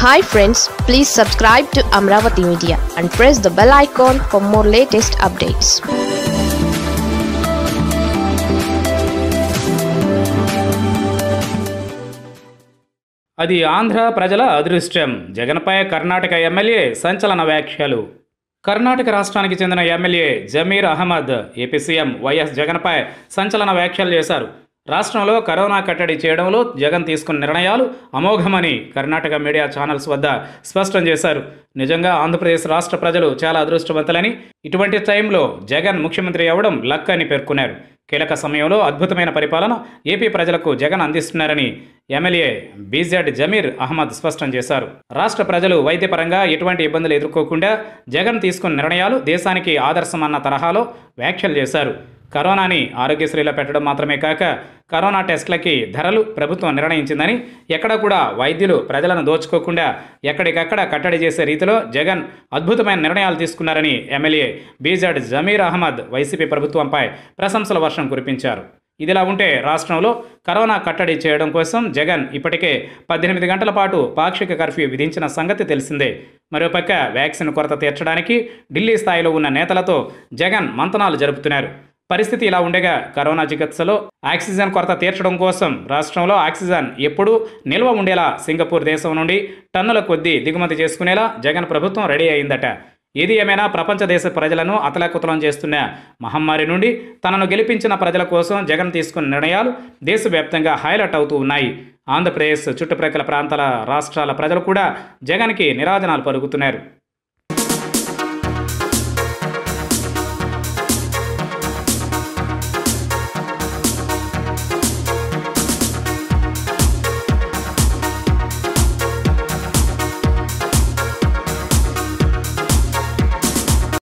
hi friends please subscribe to Amaravati media and press the bell icon for more latest updates అది ఆంధ్ర ప్రజల అదృష్టం జగన్పై Karnataka MLA సంచలన వ్యాఖ్యలు కర్ణాటక రాష్ట్రానికి చెందిన MLA Zameer Ahmed AP CM YS జగన్పై సంచలన వ్యాఖ్యలు చేశారు రాష్ట్రంలో కరోనా కట్టడి చేయడంలో జగన్ తీసుకున్న నిర్ణయాలు అమోఘమని కర్ణాటక మీడియా ఛానల్స్ వద్ద స్పష్టం చేశారు నిజంగా ఆంధ్రప్రదేశ్ రాష్ట్ర ప్రజలు చాలా అదృష్టవంతులని ఇటువంటి టైంలో జగన్ ముఖ్యమంత్రి అవ్వడం లక్ అని పేర్కొన్నారు కీలక సమయంలో అద్భుతమైన పరిపాలన ఏపీ ప్రజలకు జగన్ అందిస్తున్నారని ఎమ్మెల్యే బీజెడ్ జమీర్ అహ్మద్ స్పష్టం చేశారు రాష్ట్ర ప్రజలు వైద్యపరంగా ఎటువంటి ఇబ్బందులు ఎదుర్కోకుండా జగన్ తీసుకున్న నిర్ణయాలు దేశానికి ఆదర్శమన్న తరహాలో వ్యాఖ్యలు చేశారు కరోనాని ఆరోగ్యశ్రీలో పెట్టడం మాత్రమే కాక కరోనా టెస్టులకి ధరలు ప్రభుత్వం నిర్ణయించిందని ఎక్కడ కూడా వైద్యులు ప్రజలను దోచుకోకుండా ఎక్కడికక్కడ కట్టడి చేసే రీతిలో జగన్ అద్భుతమైన నిర్ణయాలు తీసుకున్నారని MLA BZ Zameer Ahmed YCP ప్రభుత్వంపై ప్రశంసల వర్షం కురిపించారు ఇదిలా ఉంటే రాష్ట్రంలో కరోనా కట్టడి చేయడం కోసం జగన్ ఇప్పటికే పద్దెనిమిది గంటల పాటు పాక్షిక కర్ఫ్యూ విధించిన సంగతి తెలిసిందే మరోపక్క వ్యాక్సిన్ కొరత తీర్చడానికి ఢిల్లీ స్థాయిలో ఉన్న నేతలతో జగన్ మంతనాలు జరుపుతున్నారు పరిస్థితి ఇలా ఉండగా కరోనా చికిత్సలో ఆక్సిజన్ కొరత తీర్చడం కోసం రాష్ట్రంలో ఆక్సిజన్ ఎప్పుడూ నిల్వ ఉండేలా సింగపూర్ దేశం నుండి టన్నుల కొద్దీ దిగుమతి చేసుకునేలా జగన్ ప్రభుత్వం రెడీ అయిందట ఏది ఏమైనా ప్రపంచ దేశ ప్రజలను అతలాకుతలం చేస్తున్న మహమ్మారి నుండి తనను గెలిపించిన ప్రజల కోసం జగన్ తీసుకున్న నిర్ణయాలు దేశవ్యాప్తంగా హైలైట్ అవుతూ ఉన్నాయి ఆంధ్రప్రదేశ్ చుట్టుప్రక్కల ప్రాంతాల రాష్ట్రాల ప్రజలు కూడా జగన్కి నిరాజనాలు పలుకుతున్నారు